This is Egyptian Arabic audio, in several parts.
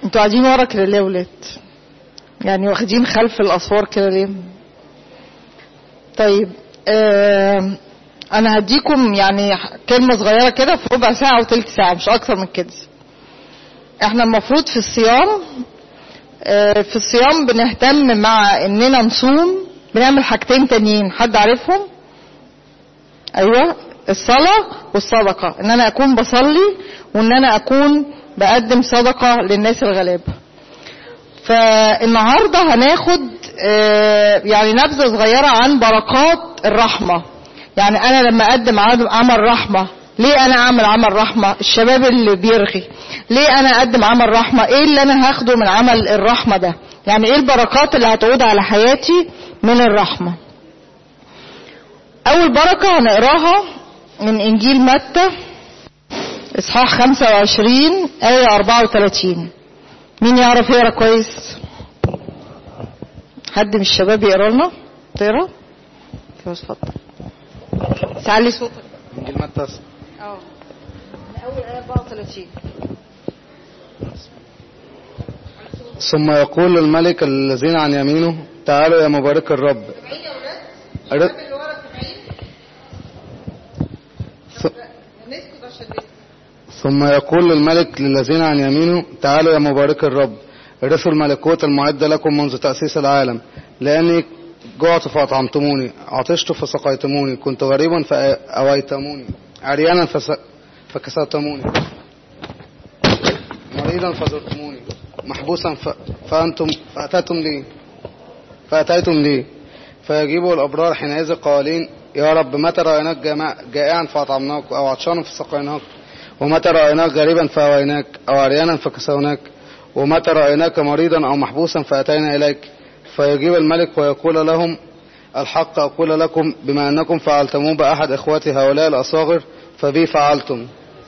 انتوا قاعدين ورا كده ليه يا ولاد يعني واخدين خلف الاسوار كده ليه طيب آه انا هديكم يعني كلمه صغيره كده في ربع ساعه وثلث ساعه مش اكتر من كده احنا المفروض في الصيام آه في الصيام بنهتم مع اننا نصوم بنعمل حاجتين تانيين حد عارفهم ايوه الصلاه والصدقه ان انا اكون بصلي وان انا اكون بقدم صدقه للناس الغلابه فالنهارده هناخد آه يعني نبذه صغيره عن بركات الرحمه يعني انا لما اقدم عمل رحمه ليه انا اعمل عمل رحمه الشباب اللي بيرغي ليه انا اقدم عمل رحمه ايه اللي انا هاخده من عمل الرحمه ده يعني ايه البركات اللي هتعود على حياتي من الرحمه اول بركه هنقراها من انجيل متى اصحاح 25 ايه 34 مين يعرف يقرا كويس حد من الشباب يقرا لنا تقرا خلاص اتفضل تعلي صوتك انجيل متى اه من اول ايه 34 ثم يقول الملك الذين عن يمينه تعالوا يا مبارك الرب أر- ث- ثم يقول الملك للذين عن يمينه تعالوا يا مبارك الرب ارثوا الملكوت المعد لكم منذ تأسيس العالم لأني جعت فأطعمتموني عطشت فسقيتموني كنت غريبا فأويتموني عريانا فس- فكسوتموني مريضا فزرتموني محبوسا ف... فأنتم فأتيتم لي فأتيتم لي فيجيب الأبرار حينئذ قائلين يا رب متى رأيناك جماع- جائعا فأطعمناك أو عطشانا فسقيناك ومتى رأيناك غريبا فأويناك أو عريانا فكسوناك ومتى رأيناك مريضا أو محبوسا فأتينا إليك فيجيب الملك ويقول لهم الحق أقول لكم بما أنكم فعلتموه بأحد إخوتي هؤلاء الأصاغر فبي فعلتم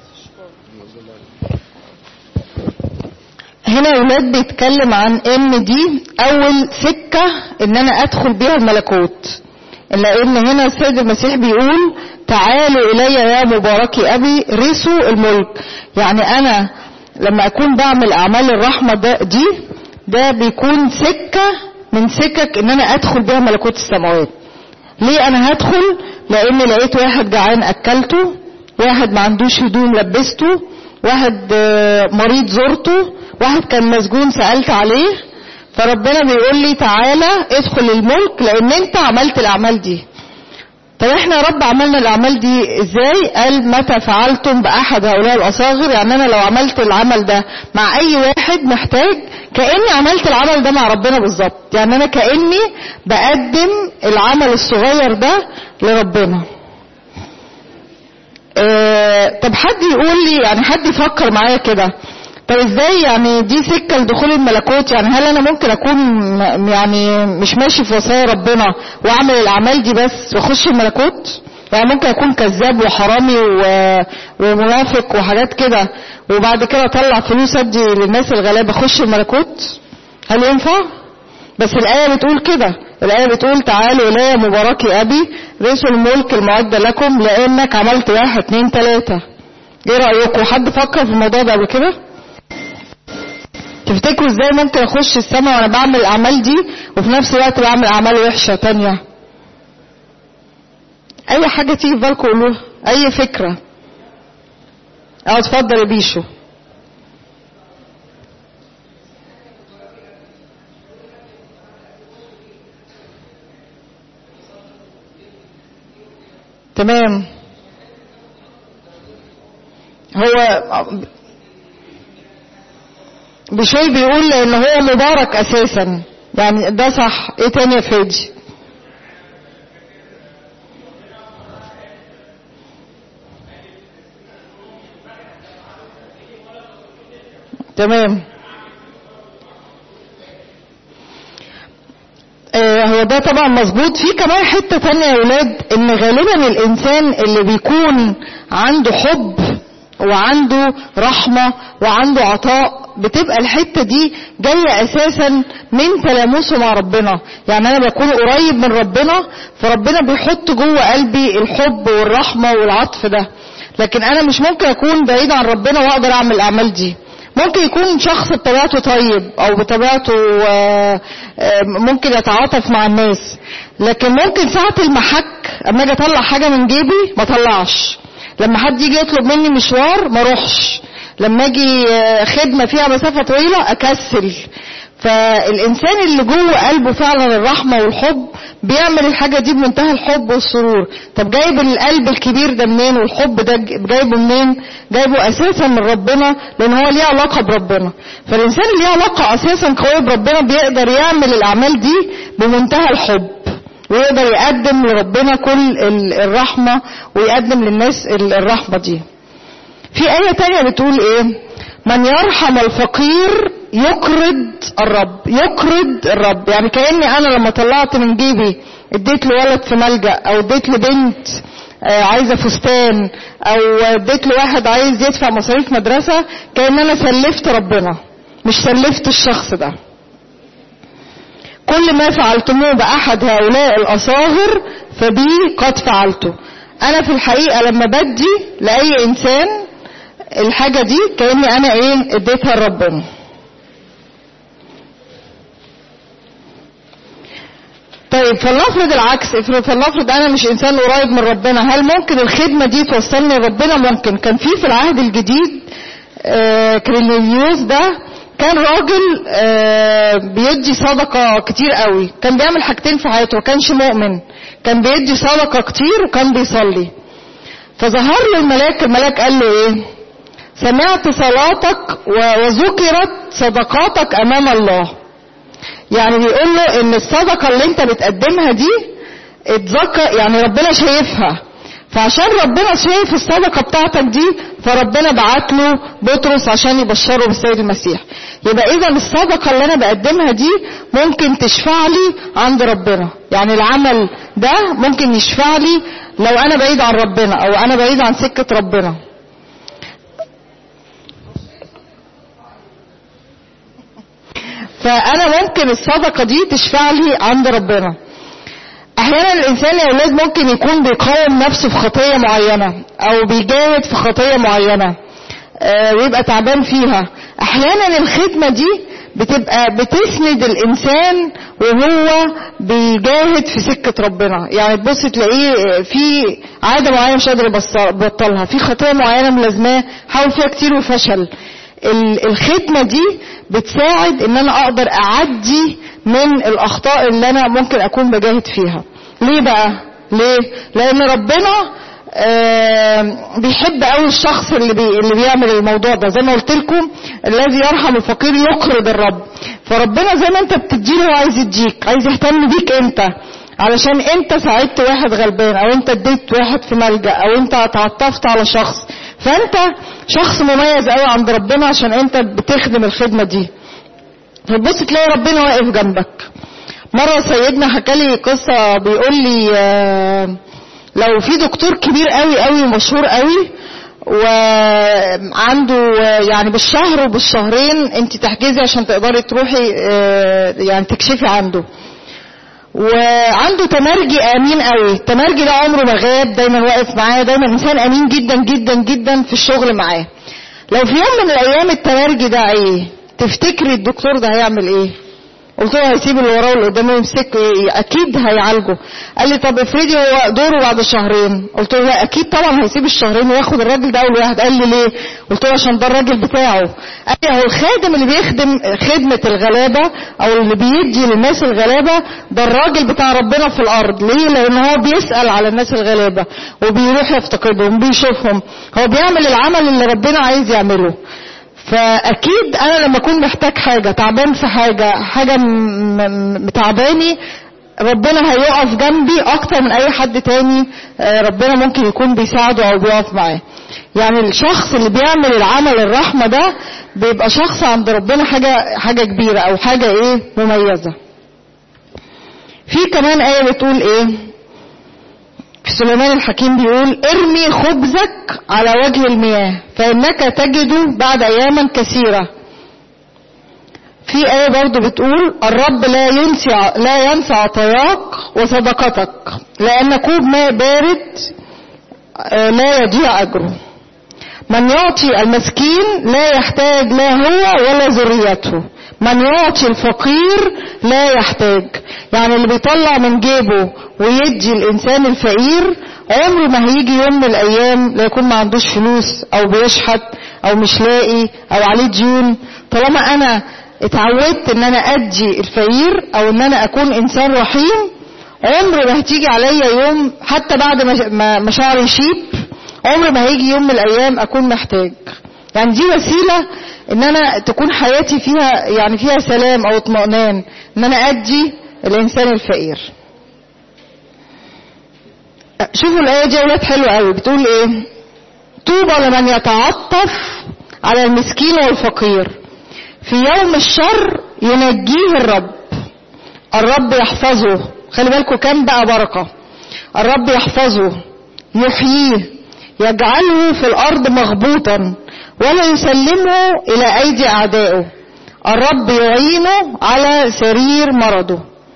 هنا يا ولاد بيتكلم عن ان دي اول سكة ان انا ادخل بيها الملكوت لان هنا السيد المسيح بيقول تعالوا الي يا مباركي ابي رثوا الملك يعني انا لما اكون بعمل اعمال الرحمة ده دي ده بيكون سكة من سكك ان انا ادخل بيها ملكوت السماوات ليه انا هدخل لان لقيت واحد جعان اكلته واحد ما عندوش هدوم لبسته واحد آه، مريض زرته واحد كان مسجون سألت عليه فربنا بيقول لي تعالى ادخل الملك لان انت عملت الاعمال دي طب احنا يا رب عملنا الاعمال دي ازاي قال متى فعلتم باحد هؤلاء الاصاغر يعني انا لو عملت العمل ده مع اي واحد محتاج كاني عملت العمل ده مع ربنا بالظبط يعني انا كاني بقدم العمل الصغير ده لربنا اه طب حد يقول لي يعني حد يفكر معايا كده طب ازاي يعني دي سكه لدخول الملكوت يعني هل انا ممكن اكون م- يعني مش ماشي في وصايا ربنا واعمل الاعمال دي بس واخش الملكوت يعني ممكن اكون كذاب وحرامي و- ومنافق وحاجات كده وبعد كده اطلع فلوس ادي للناس الغلابه اخش الملكوت هل ينفع بس الآية بتقول كده الآية بتقول تعالوا إلي مباركي أبي رثوا الملك المعد لكم لأنك عملت واحد اتنين تلاتة إيه رأيكم حد فكر في الموضوع ده قبل كده تفتكروا ازاي ممكن اخش السماء وانا بعمل الاعمال دي وفي نفس الوقت بعمل اعمال وحشه تانية اي حاجه تيجي في بالكم قولوها اي فكره اه اتفضل يا بيشو تمام هو بشوي بيقول ان هو مبارك اساسا يعني ده صح ايه تاني يا فادي تمام آه، هو ده طبعا مظبوط في كمان حتة تانية يا ولاد ان غالبا الانسان اللي بيكون عنده حب وعنده رحمة وعنده عطاء بتبقى الحتة دي جاية اساسا من تلامسه مع ربنا يعني انا بكون قريب من ربنا فربنا بيحط جوه قلبي الحب والرحمة والعطف ده لكن انا مش ممكن اكون بعيد عن ربنا واقدر اعمل الاعمال دي ممكن يكون شخص بطبيعته طيب او بطبيعته آه، آه، ممكن يتعاطف مع الناس لكن ممكن ساعة المحك اما اجي اطلع حاجة من جيبي ما اطلعش لما حد يجي يطلب مني مشوار ما اروحش لما اجي آه، خدمة فيها مسافة طويلة اكسل فالإنسان اللي جوه قلبه فعلا الرحمة والحب بيعمل الحاجة دي بمنتهى الحب والسرور طب جايب القلب الكبير ده منين والحب ده جايبه منين جايبه أساسا من ربنا لأن هو ليه علاقة بربنا فالإنسان اللي ليه علاقة أساسا قوية بربنا بيقدر يعمل الأعمال دي بمنتهى الحب ويقدر يقدم لربنا كل الرحمة ويقدم للناس الرحمة دي في آية تانية بتقول إيه من يرحم الفقير يقرض الرب يقرض الرب يعني كأني أنا لما طلعت من جيبي اديت لولد في ملجأ أو اديت لبنت آه، عايزة فستان أو اديت لواحد عايز يدفع مصاريف مدرسة كأن أنا سلفت ربنا مش سلفت الشخص ده كل ما فعلتموه بأحد هؤلاء الأصاغر فبي قد فعلته أنا في الحقيقة لما بدي لأي إنسان الحاجة دي كأني أنا إيه اديتها لربنا طيب فلنفرض العكس افرض فلنفرض انا مش انسان قريب من ربنا هل ممكن الخدمه دي توصلني لربنا ممكن كان في في العهد الجديد آه كرينيوس ده كان راجل آه بيدي صدقة كتير قوي كان بيعمل حاجتين في حياته ما كانش مؤمن كان بيدي صدقة كتير وكان بيصلي فظهر له الملاك الملاك قال له ايه سمعت صلاتك وذكرت صدقاتك امام الله يعني بيقول له ان الصدقه اللي انت بتقدمها دي اتذكر يعني ربنا شايفها فعشان ربنا شايف الصدقة بتاعتك دي فربنا بعت له بطرس عشان يبشره بالسيد المسيح يبقى اذا الصدقة اللي انا بقدمها دي ممكن تشفع لي عند ربنا يعني العمل ده ممكن يشفع لي لو انا بعيد عن ربنا او انا بعيد عن سكة ربنا فانا ممكن الصدقة دي تشفع لي عند ربنا احيانا الانسان يا اولاد ممكن يكون بيقاوم نفسه في خطية معينة او بيجاهد في خطية معينة آه ويبقى تعبان فيها احيانا الخدمة دي بتبقى بتسند الانسان وهو بيجاهد في سكة ربنا يعني تبص تلاقيه في عادة معينة مش قادر يبطلها في خطية معينة ملازماه حاول فيها كتير وفشل الخدمة دي بتساعد ان انا اقدر اعدي من الاخطاء اللي انا ممكن اكون بجاهد فيها ليه بقى ليه لان ربنا آه بيحب قوي الشخص اللي بي اللي بيعمل الموضوع ده زي ما قلت لكم الذي يرحم الفقير يقرض الرب فربنا زي ما انت بتديله هو عايز يديك عايز يهتم بيك انت علشان انت ساعدت واحد غلبان او انت اديت واحد في ملجأ او انت اتعطفت على شخص فانت شخص مميز قوي عند ربنا عشان انت بتخدم الخدمة دي فتبص تلاقي ربنا واقف جنبك مرة سيدنا حكى لي قصة بيقول لي لو في دكتور كبير قوي قوي ومشهور قوي وعنده يعني بالشهر وبالشهرين انت تحجزي عشان تقدري تروحي يعني تكشفي عنده وعنده تمرجي امين قوي التمرجي ده عمره ما غاب دايما واقف معاه دايما انسان امين جدا جدا جدا في الشغل معاه لو في يوم من الايام التمرجي ده ايه تفتكري الدكتور ده هيعمل ايه قلت له هيسيب اللي وراه واللي قدامه يمسك اكيد هيعالجه قال لي طب افرضي هو دوره بعد شهرين قلت له لا اكيد طبعا هيسيب الشهرين وياخد الراجل ده اول واحد قال لي ليه قلت له عشان ده الراجل بتاعه قال لي هو الخادم اللي بيخدم خدمه الغلابه او اللي بيدي للناس الغلابه ده الراجل بتاع ربنا في الارض ليه لان هو بيسال على الناس الغلابه وبيروح يفتقدهم بيشوفهم هو بيعمل العمل اللي ربنا عايز يعمله فاكيد انا لما اكون محتاج حاجة تعبان في حاجة حاجة متعباني ربنا هيقف جنبي اكتر من اي حد تاني ربنا ممكن يكون بيساعده او بيقف معاه يعني الشخص اللي بيعمل العمل الرحمة ده بيبقى شخص عند ربنا حاجة حاجة كبيرة او حاجة ايه مميزة في كمان ايه بتقول ايه في سليمان الحكيم بيقول ارمي خبزك على وجه المياه فإنك تجده بعد أياما كثيرة في آية برضو بتقول الرب لا ينسى لا ينسى عطاياك وصدقتك لأن كوب ماء بارد لا يضيع أجره من يعطي المسكين لا يحتاج لا هو ولا ذريته من يعطي الفقير لا يحتاج يعني اللي بيطلع من جيبه ويدي الانسان الفقير عمره ما هيجي يوم من الايام لا يكون ما عندوش فلوس او بيشحت او مش لاقي او عليه ديون طالما انا اتعودت ان انا ادي الفقير او ان انا اكون انسان رحيم عمر ما هتيجي عليا يوم حتى بعد ما مشاعري يشيب عمر ما هيجي يوم من الايام اكون محتاج يعني دي وسيله ان انا تكون حياتي فيها يعني فيها سلام او اطمئنان ان انا ادي الانسان الفقير شوفوا الايه دي يا اولاد حلوه قوي بتقول ايه طوبى لمن يتعطف على المسكين والفقير في يوم الشر ينجيه الرب الرب يحفظه خلي بالكم كم بقى بركه الرب يحفظه يحييه يجعله في الارض مغبوطا ولا يسلمه الى ايدي اعدائه الرب يعينه على سرير مرضه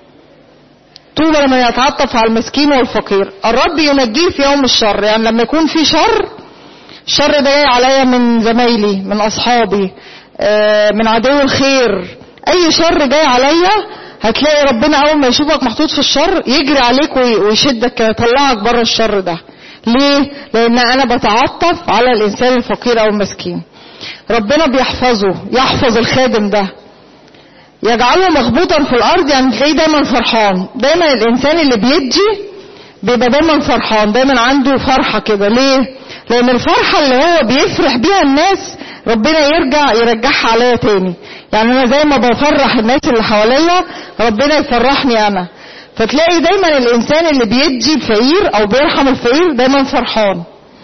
طوبى لمن يتعطف على المسكين والفقير الرب ينجيه في يوم الشر يعني لما يكون في شر الشر ده جاي عليا من زمايلي من اصحابي من عدو الخير اي شر جاي عليا هتلاقي ربنا اول ما يشوفك محطوط في الشر يجري عليك ويشدك يطلعك بره الشر ده ليه لان انا بتعطف على الانسان الفقير او المسكين ربنا بيحفظه يحفظ الخادم ده يجعله مخبوطا في الارض يعني تلاقيه دايما فرحان دايما الانسان اللي بيدي بيبقى دايما فرحان دايما عنده فرحة كده ليه لان الفرحة اللي هو بيفرح بيها الناس ربنا يرجع يرجعها عليا تاني يعني انا زي ما بفرح الناس اللي حواليا ربنا يفرحني انا فتلاقي دايما الانسان اللي بيدي الفقير او بيرحم الفقير دايما فرحان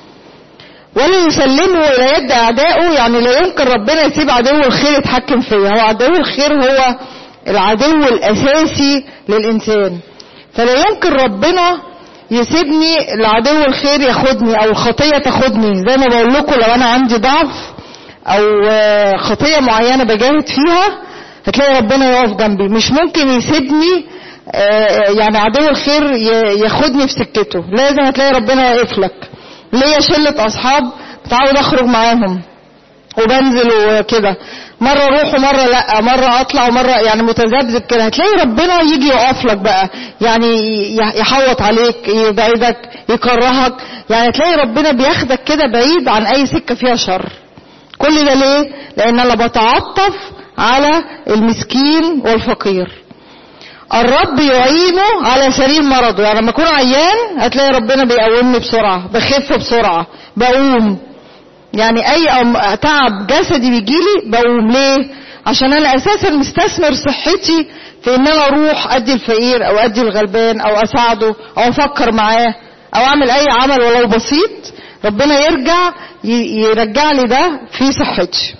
ولا يسلمه الى يد اعدائه يعني لا يمكن ربنا يسيب عدو الخير يتحكم فيا هو عدو الخير هو العدو الاساسي للانسان فلا يمكن ربنا يسيبني العدو الخير ياخدني او الخطيه تاخدني زي ما بقول لكم لو انا عندي ضعف او خطيه معينه بجاهد فيها هتلاقي ربنا يقف جنبي مش ممكن يسيبني يعني عدو الخير ياخدني في سكته لازم هتلاقي ربنا واقف لك ليا شلة أصحاب متعود أخرج معاهم وبنزل وكده مرة أروح ومرة لأ مرة أطلع ومرة يعني متذبذب كده هتلاقي ربنا يجي يقف لك بقى يعني يحوط عليك يبعدك يكرهك يعني تلاقي ربنا بياخدك كده بعيد عن أي سكة فيها شر كل ده ليه؟ لأن أنا بتعطف على المسكين والفقير الرب يعينه على سرير مرضه يعني لما اكون عيان هتلاقي ربنا بيقومني بسرعه بخف بسرعه بقوم يعني اي تعب جسدي بيجيلي بقوم ليه عشان انا اساسا مستثمر صحتي في ان انا اروح ادي الفقير او ادي الغلبان او اساعده او افكر معاه او اعمل اي عمل ولو بسيط ربنا يرجع يرجع لي ده في صحتي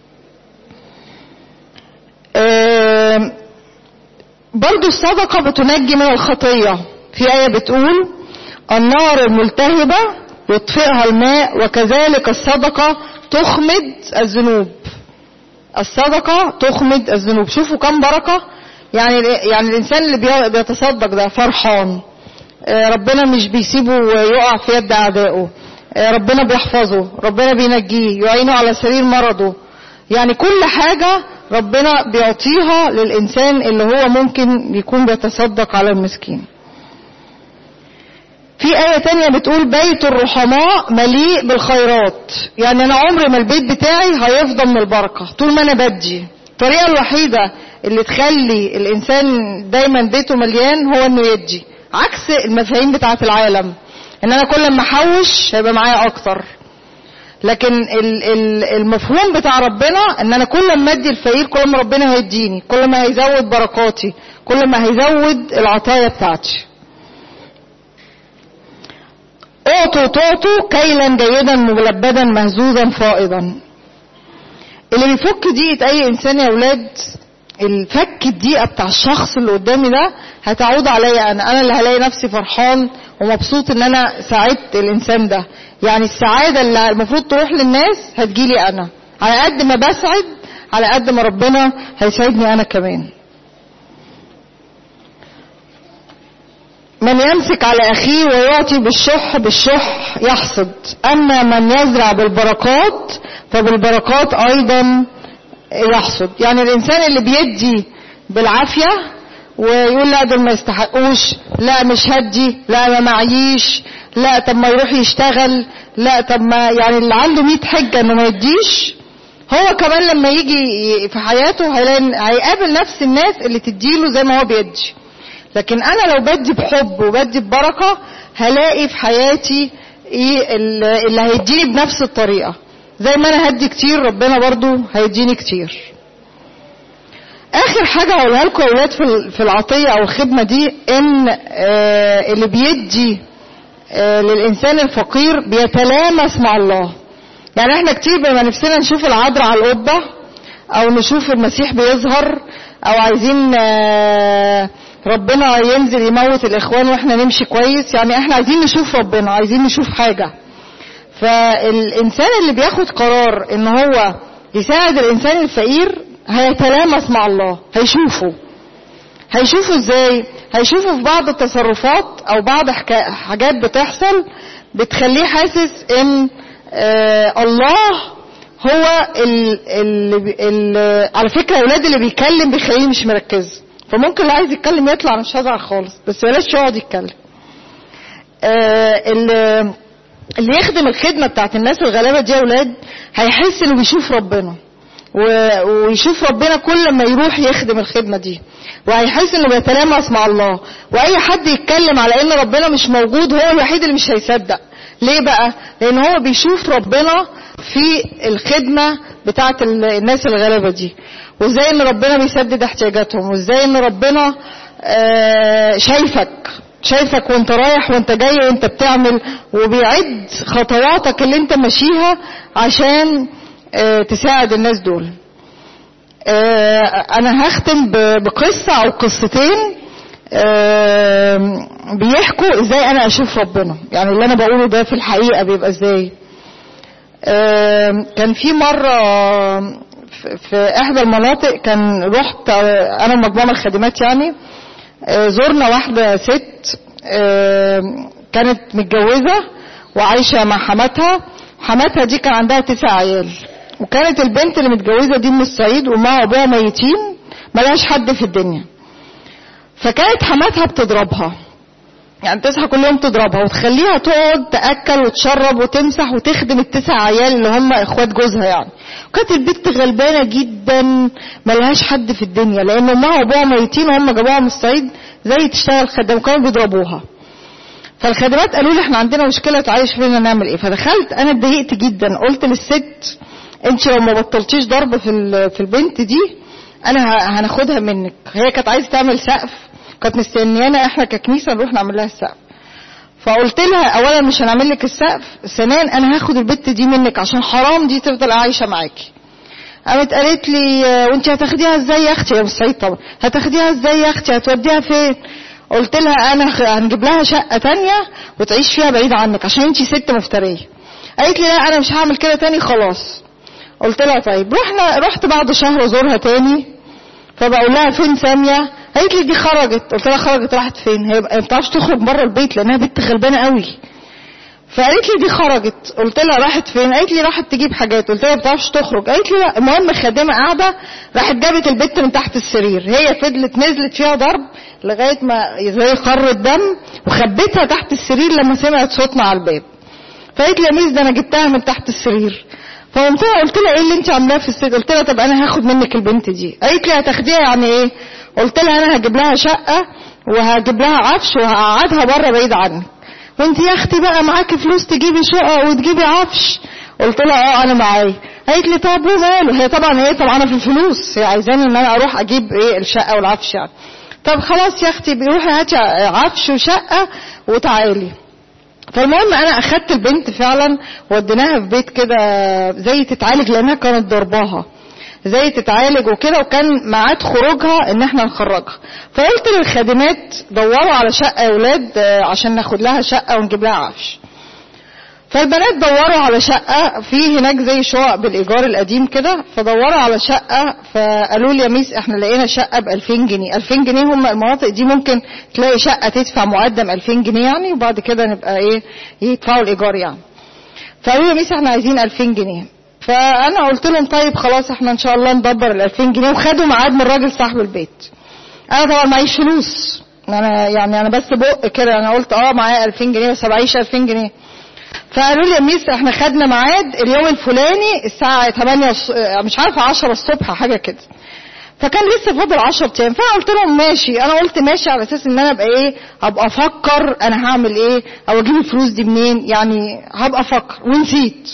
أه برضو الصدقة بتنجي من الخطية في آية بتقول النار الملتهبة يطفئها الماء وكذلك الصدقة تخمد الذنوب الصدقة تخمد الذنوب شوفوا كم بركة يعني يعني الإنسان اللي بيتصدق ده فرحان ربنا مش بيسيبه يقع في يد أعدائه ربنا بيحفظه ربنا بينجيه يعينه على سرير مرضه يعني كل حاجة ربنا بيعطيها للإنسان اللي هو ممكن يكون بيتصدق على المسكين في آية تانية بتقول بيت الرحماء مليء بالخيرات يعني أنا عمري ما البيت بتاعي هيفضل من البركة طول ما أنا بدي الطريقة الوحيدة اللي تخلي الإنسان دايما بيته مليان هو إنه يدي عكس المفاهيم بتاعة العالم إن أنا كل ما أحوش هيبقى معايا أكتر لكن المفهوم بتاع ربنا ان انا كل ما ادي الفقير كل ما ربنا هيديني كل ما هيزود بركاتي كل ما هيزود العطايا بتاعتي اعطوا تعطوا كيلا جيدا ملبدا مهزوزا فائضا اللي بيفك دقيقة اي انسان يا اولاد الفك الدقيقة بتاع الشخص اللي قدامي ده هتعود عليا انا انا اللي هلاقي نفسي فرحان ومبسوط ان انا ساعدت الانسان ده يعني السعادة اللي المفروض تروح للناس هتجيلي انا على قد ما بسعد على قد ما ربنا هيسعدني انا كمان من يمسك على أخيه ويعطي بالشح بالشح يحصد أما من يزرع بالبركات فبالبركات أيضا يحصد يعني الإنسان اللي بيدي بالعافية ويقول لا دول ما يستحقوش لا مش هدي لا ما معيش لا طب ما يروح يشتغل لا طب ما يعني اللي عنده 100 حجة انه ما يديش هو كمان لما يجي في حياته هيلاقي- هيقابل نفس الناس اللي تديله زي ما هو بيدي لكن انا لو بدي بحب وبدي ببركة هلاقي في حياتي ايه ال- اللي هيديني بنفس الطريقة زي ما انا هدي كتير ربنا برضو هيديني كتير اخر حاجة هقولها لكم يا اولاد في ال- في العطية او الخدمة دي ان آه، اللي بيدي آه، للانسان الفقير بيتلامس مع الله يعني احنا كتير بما نفسنا نشوف العذراء على القبة او نشوف المسيح بيظهر او عايزين آه، ربنا ينزل يموت الاخوان واحنا نمشي كويس يعني احنا عايزين نشوف ربنا عايزين نشوف حاجة فالانسان اللي بياخد قرار ان هو يساعد الانسان الفقير هيتلامس مع الله هيشوفه هيشوفه ازاي هيشوفه في بعض التصرفات او بعض حكا- حاجات بتحصل بتخليه حاسس ان آه الله هو ال ال ال على فكرة الاولاد اللي بيتكلم بيخليه مش مركز فممكن اللي عايز يتكلم يطلع مش هزعل خالص بس بلاش يقعد يتكلم آه اللي اللي يخدم الخدمة بتاعت الناس الغلابة دي يا اولاد هيحس انه بيشوف ربنا و- ويشوف ربنا كل ما يروح يخدم الخدمة دي وهيحس انه بيتلامس مع الله واي حد يتكلم على ان ربنا مش موجود هو الوحيد اللي مش هيصدق ليه بقى لان هو بيشوف ربنا في الخدمة بتاعت ال- الناس الغلابة دي وازاي ان ربنا بيسدد احتياجاتهم وازاي ان ربنا آه، شايفك شايفك وانت رايح وانت جاي وانت بتعمل وبيعد خطواتك اللي انت ماشيها عشان آه، تساعد الناس دول آه، انا هختم ب- بقصة او قصتين آه، بيحكوا ازاي انا اشوف ربنا يعني اللي انا بقوله ده في الحقيقة بيبقى ازاي آه، كان في مرة في- في احدى المناطق كان رحت آه، انا ومجموعة من الخادمات يعني آه، زرنا واحدة ست آه، كانت متجوزة وعايشة مع حماتها حماتها دي كان عندها تسع عيال وكانت البنت اللي متجوزة دي من الصعيد ومعها وابوها ميتين ملهاش حد في الدنيا فكانت حماتها بتضربها يعني تصحى كل يوم تضربها وتخليها تقعد تاكل وتشرب وتمسح وتخدم التسع عيال اللي هم اخوات جوزها يعني وكانت البنت غلبانه جدا ملهاش حد في الدنيا لان امها وابوها ميتين وهم جابوها من الصعيد زي تشتغل خدام وكانوا بيضربوها فالخادمات قالوا لي احنا عندنا مشكله تعيش فينا نعمل ايه فدخلت انا اتضايقت جدا قلت للست انت لو ما بطلتيش ضرب في ال- في البنت دي انا ه- هناخدها منك هي كانت عايزه تعمل سقف كانت مستنيانا احنا ككنيسه نروح نعمل لها السقف فقلت لها اولا مش هنعمل لك السقف ثانيا انا هاخد البت دي منك عشان حرام دي تفضل عايشه معاكي قامت قالت لي آه، وانت هتاخديها ازاي يا اختي يا مش سعيد طبعا هتاخديها ازاي يا اختي هتوديها فين قلت لها انا خ- هنجيب لها شقه تانية وتعيش فيها بعيد عنك عشان انت ست مفتريه قالت لي لا انا مش هعمل كده تاني خلاص قلت لها طيب رحنا رحت بعد شهر ازورها تاني فبقول لها فين ساميه قالت لي دي خرجت قلت لها خرجت راحت فين هي ما بتعرفش تخرج بره البيت لانها بنت غلبانه قوي فقالت لي دي خرجت قلت لها راحت فين قالت لي راحت تجيب حاجات قلت لها ما بتعرفش تخرج قالت لي لا المهم خادمه قاعده راحت جابت البت من تحت السرير هي فضلت نزلت فيها ضرب لغايه ما زي خر الدم وخبتها تحت السرير لما سمعت صوتنا على الباب فقالت لي يا ميس ده انا جبتها من تحت السرير فقمت لها قلت لها ايه اللي انت عاملاه في السجن قلت لها طب انا هاخد منك البنت دي قالت لي هتاخديها يعني ايه قلت لها انا هجيب لها شقه وهجيب لها عفش وهقعدها بره بعيد عنك وانت يا اختي بقى معاكي فلوس تجيبي شقه وتجيبي عفش قلت لها اه انا معايا قالت لي طب وماله هي طبعا ايه طبعا انا في الفلوس هي عايزاني ان انا اروح اجيب ايه الشقه والعفش يعني طب خلاص يا اختي روحي هاتي عفش وشقه وتعالي فالمهم انا اخدت البنت فعلا وديناها في بيت كده زي تتعالج لانها كانت ضرباها زي تتعالج وكده وكان ميعاد خروجها ان احنا نخرجها فقلت للخادمات دوروا على شقه يا ولاد آه، عشان ناخد لها شقه ونجيب لها عفش فالبنات دوروا على شقة في هناك زي شقق بالإيجار القديم كده فدوروا على شقة فقالوا لي يا ميس احنا لقينا شقة ب 2000 جنيه 2000 جنيه هم المناطق دي ممكن تلاقي شقة تدفع مقدم 2000 جنيه يعني وبعد كده نبقى ايه يدفعوا الإيجار يعني فقالوا لي يا ميس احنا عايزين 2000 جنيه فأنا قلت لهم طيب خلاص احنا إن شاء الله ندبر ال 2000 جنيه وخدوا ميعاد من الراجل صاحب البيت أنا طبعا معيش فلوس أنا يعني أنا بس بق كده أنا قلت اه معايا 2000 جنيه بس معيش 2000 جنيه فقالوا لي يا ميس احنا خدنا ميعاد اليوم الفلاني الساعة 8 الص... مش عارفة 10 الصبح حاجة كده فكان لسه فاضل 10 ايام فانا قلت لهم ماشي انا قلت ماشي على اساس ان انا ابقى ايه ابقى افكر انا هعمل ايه او اجيب الفلوس دي منين يعني هبقى افكر ونسيت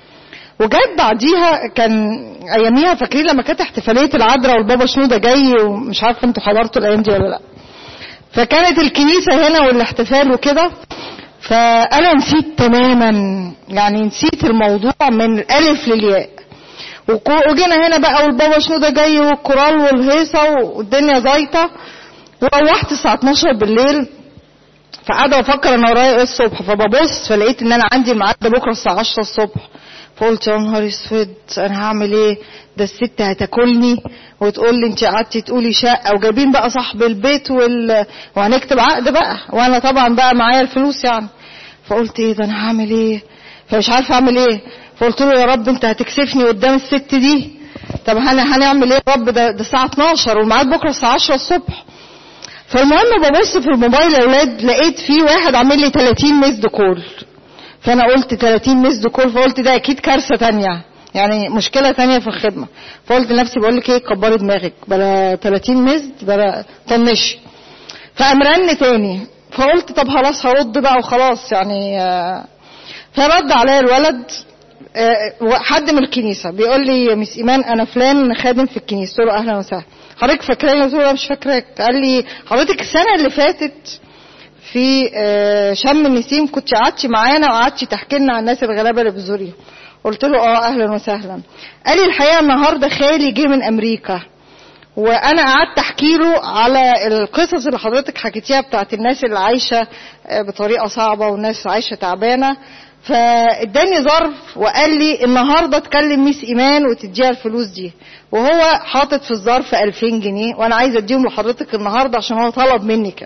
وجت بعديها كان اياميها فاكرين لما كانت احتفاليه العذراء والبابا شنوده جاي ومش عارفه انتوا حضرتوا الايام دي ولا لا فكانت الكنيسه هنا والاحتفال وكده فانا نسيت تماما يعني نسيت الموضوع من الالف للياء وجينا هنا بقى والبابا شنوده جاي والكورال والهيصه والدنيا زيطه وروحت الساعه 12 بالليل فقاعده افكر انا ورايا ايه الصبح فببص فلقيت ان انا عندي ميعاد بكره الساعه 10 الصبح فقلت يا نهار اسود انا هعمل ايه ده الست هتاكلني وتقول لي انت قعدتي تقولي شقه وجايبين بقى صاحب البيت وال... وهنكتب عقد بقى وانا طبعا بقى معايا الفلوس يعني فقلت ايه ده انا هعمل ايه فمش عارفه اعمل ايه فقلت له يا رب انت هتكسفني قدام الست دي طب انا هنعمل ايه يا رب ده ده الساعه 12 والميعاد بكره الساعه 10 الصبح فالمهم ببص في الموبايل يا اولاد لقيت في واحد عامل لي 30 ميسد كول فانا قلت 30 ميسد كول فقلت ده اكيد كارثه تانية يعني مشكله تانية في الخدمه فقلت لنفسي بقول لك ايه كبري دماغك بلا 30 ميسد بلا طنشي فقام رن تاني فقلت طب خلاص هرد بقى وخلاص يعني آه فرد عليا الولد آه حد من الكنيسه بيقول لي يا مس ايمان انا فلان خادم في الكنيسه قلت له اهلا وسهلا حضرتك فاكراني قلت له مش فاكراك قال لي حضرتك السنه اللي فاتت في آه شم النسيم كنت قعدتي معانا وقعدتي تحكي لنا عن الناس الغلابه اللي بتزوريهم قلت له اه اهلا وسهلا قال لي الحقيقه النهارده خالي جه من امريكا وانا قعدت احكي له على القصص اللي حضرتك حكيتيها بتاعت الناس اللي عايشه بطريقه صعبه والناس عايشه تعبانه فاداني ظرف وقال لي النهارده تكلم ميس ايمان وتديها الفلوس دي وهو حاطط في الظرف 2000 جنيه وانا عايزه اديهم لحضرتك النهارده عشان هو طلب مني كده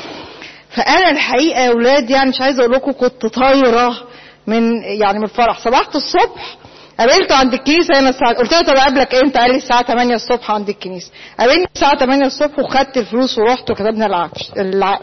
فانا الحقيقه يا اولاد يعني مش عايزه اقول لكم كنت طايره من يعني من الفرح صبحت الصبح قابلته عند الكنيسه هنا الساعه قلت له طب اقابلك امتى قال لي الساعه 8 الصبح عند الكنيسه قابلني الساعه 8 الصبح وخدت الفلوس ورحت وكتبنا العقد العقد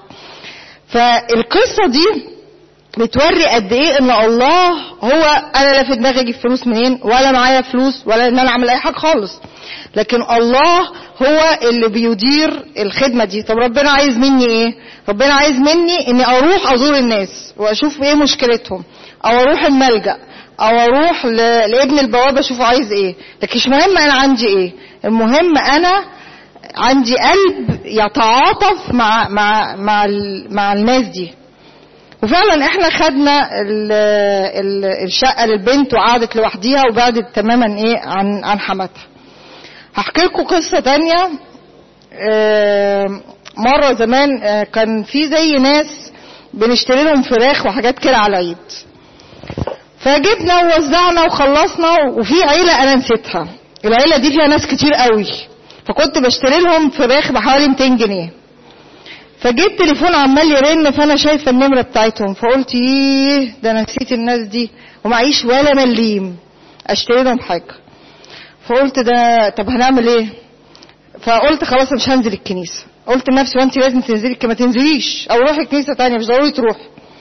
فالقصه دي بتوري قد ايه ان الله هو انا لا في دماغي اجيب فلوس منين ولا معايا فلوس ولا ان انا اعمل اي حاجه خالص لكن الله هو اللي بيدير الخدمه دي طب ربنا عايز مني ايه ربنا عايز مني اني اروح ازور الناس واشوف ايه مشكلتهم او اروح الملجأ او اروح لابن البوابه اشوفه عايز ايه لكن مش مهم انا عندي ايه المهم انا عندي قلب يتعاطف مع مع مع مع الناس دي وفعلا احنا خدنا ال ال الشقه للبنت وقعدت لوحديها وبعدت تماما ايه عن عن حماتها هحكي لكم قصه تانية مره زمان كان في زي ناس بنشتري لهم فراخ وحاجات كده على العيد فجبنا ووزعنا وخلصنا وفي عيله انا نسيتها العيله دي فيها ناس كتير قوي فكنت بشتري لهم فراخ بحوالي 200 جنيه فجيت تليفون عمال يرن فانا شايفه النمره بتاعتهم فقلت ايه ده انا نسيت الناس دي ومعيش ولا مليم اشتري لهم حاجه فقلت ده طب هنعمل ايه فقلت خلاص مش هنزل الكنيسه قلت لنفسي وانت لازم تنزلي ما تنزليش او روحي كنيسه تانية مش ضروري تروحي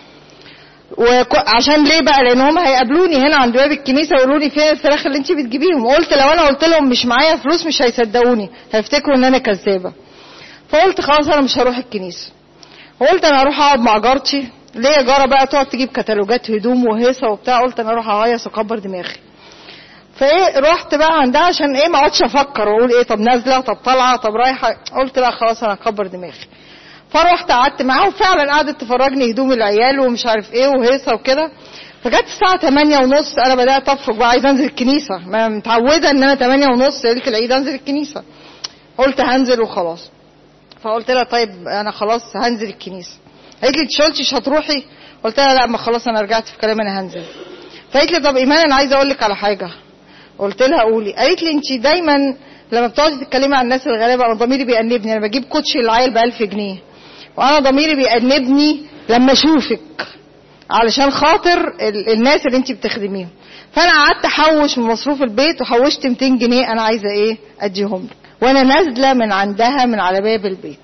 وعشان ليه بقى لان هم هيقابلوني هنا عند باب الكنيسه ويقولوا لي فين الفراخ اللي انت بتجيبيهم قلت لو انا قلت لهم مش معايا فلوس مش هيصدقوني هيفتكروا ان انا كذابه فقلت خلاص انا مش هروح الكنيسه وقلت انا هروح اقعد مع جارتي ليه جاره بقى تقعد تجيب كتالوجات هدوم وهيصه وبتاع قلت انا اروح اهيص واكبر دماغي فايه رحت بقى عندها عشان ايه ما اقعدش افكر واقول ايه طب نازله طب طالعه طب رايحه قلت لا خلاص انا هكبر دماغي فرحت قعدت معاها وفعلا قعدت تفرجني هدوم العيال ومش عارف ايه وهيصه وكده فجت الساعة 8 ونص أنا بدأت أفرج بقى عايزة أنزل الكنيسة ما متعودة إن أنا 8 ونص ليلة العيد أنزل الكنيسة قلت هنزل وخلاص فقلت لها طيب أنا خلاص هنزل الكنيسة قالت لي تشولتش هتروحي قلت لها لا ما خلاص انا رجعت في كلامي انا هنزل فقالت لي طب ايمان انا عايزه اقول لك على حاجه قلت لها قولي قالت لي انت دايما لما بتقعدي تتكلمي عن الناس الغلابه انا ضميري بيأنبني انا بجيب كوتشي العيل ب 1000 جنيه وانا ضميري بيأنبني لما اشوفك علشان خاطر ال- الناس اللي انت بتخدميهم فانا قعدت احوش من مصروف البيت وحوشت 200 جنيه انا عايزه ايه اديهم لك وانا نازله من عندها من على باب البيت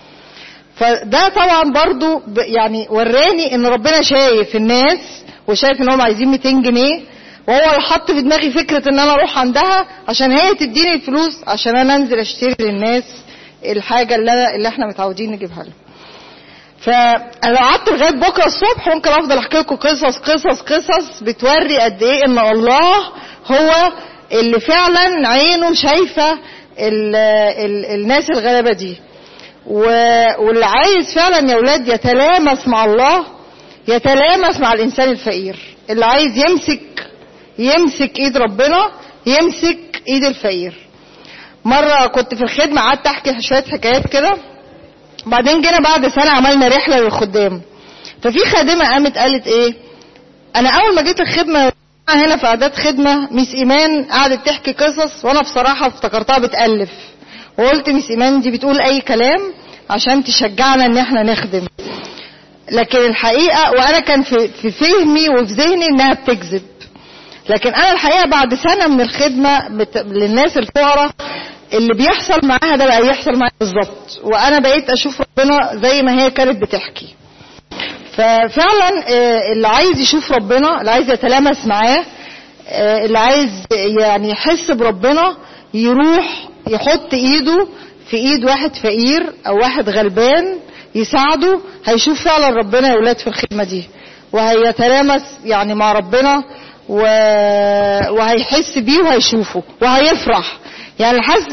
فده طبعا برضو ب- يعني وراني ان ربنا شايف الناس وشايف ان هم عايزين 200 جنيه وهو اللي حط في دماغي فكره ان انا اروح عندها عشان هي تديني الفلوس عشان انا انزل اشتري للناس الحاجه اللي, أنا اللي احنا متعودين نجيبها لهم فانا لو قعدت لغايه بكره الصبح ممكن افضل احكي لكم قصص قصص قصص بتوري قد ايه ان الله هو اللي فعلا عينه شايفه ال ال الناس الغلابه دي و- واللي عايز فعلا يا ولاد يتلامس مع الله يتلامس مع الانسان الفقير اللي عايز يمسك يمسك ايد ربنا يمسك ايد الفقير مره كنت في الخدمه قعدت احكي شويه حكايات كده بعدين جينا بعد سنه عملنا رحله للخدام ففي خادمه قامت قالت ايه انا اول ما جيت الخدمه هنا في اعداد خدمه ميس ايمان قعدت تحكي قصص وانا بصراحه افتكرتها بتالف وقلت ميس ايمان دي بتقول اي كلام عشان تشجعنا ان احنا نخدم لكن الحقيقه وانا كان في, في فهمي وفي ذهني انها بتكذب لكن انا الحقيقه بعد سنه من الخدمه بت... للناس الفقراء اللي بيحصل معاها ده بقى يحصل معايا بالظبط وانا بقيت اشوف ربنا زي ما هي كانت بتحكي ففعلا آه، اللي عايز يشوف ربنا اللي عايز يتلامس معاه آه، اللي عايز يعني يحس بربنا يروح يحط ايده في ايد واحد فقير او واحد غلبان يساعده هيشوف فعلا ربنا يا ولاد في الخدمه دي وهيتلامس يعني مع ربنا و... وهيحس بيه وهيشوفه وهيفرح يعني حاسس